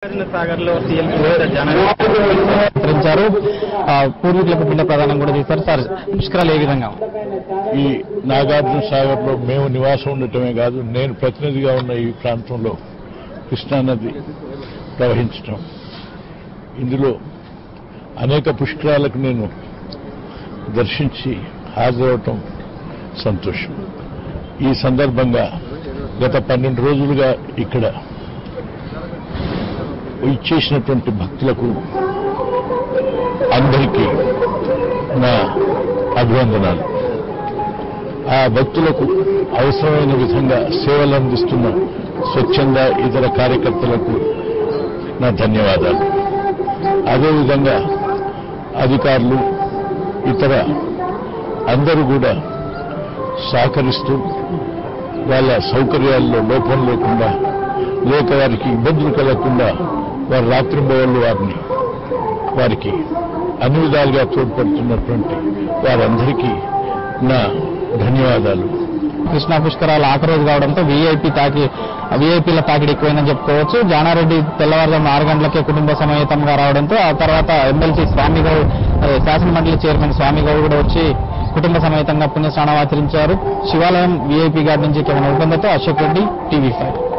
సాగర్ లో CM general విస్తరించారు ఆ, పూర్వీకులకు పిండ ప్రదానం కూడా చేశారు సార్ పుష్కరాలు ఏ విధంగా ఈ నాగార్జున సాగర్ లో మేము నివాసం ఉండటమే కాదు నేను ప్రతినిధిగా ఉన్న ఈ ప్రాంతంలో కృష్ణానది ప్రవహించటం ఇందులో అనేక పుష్కరాలకు నేను దర్శించి హాజరవటం సంతోషం ఈ సందర్భంగా గత పన్నెండు రోజులుగా ఇక్కడ ఇచ్చేసినటువంటి భక్తులకు అందరికీ నా అభివందనాలు ఆ భక్తులకు అవసరమైన విధంగా సేవలు అందిస్తున్న స్వచ్ఛంద ఇతర కార్యకర్తలకు నా ధన్యవాదాలు అదేవిధంగా అధికారులు ఇతర అందరూ కూడా సహకరిస్తూ వాళ్ళ సౌకర్యాల్లో లోపం లేకుండా లేక వారికి ఇబ్బందులు కలగకుండా వారి రాత్రింబవళ్ళు వారిని వారికి అన్ని విధాలుగా తోడ్పడుతున్నటువంటి వారందరికీ నా ధన్యవాదాలు కృష్ణా పుష్కరాలు ఆఖరి రోజు కావడంతో వీఐపీ తాకి వీఐపీల తాకిడి ఎక్కువైందని చెప్పుకోవచ్చు జానారెడ్డి తెల్లవారుజాము ఆరు గంటలకే కుటుంబ సమేతంగా రావడంతో ఆ తర్వాత ఎమ్మెల్సీ స్వామి గౌడ్ అదే శాసనమండలి చైర్మన్ స్వామి గౌడ్ కూడా వచ్చి కుటుంబ సమేతంగా పుణ్యస్నానం ఆచరించారు శివాలయం వీఐపీ గార్డ్ నుంచి కెమెరా ఉపందతో అశోక్ రెడ్డి టీవీ ఫైవ్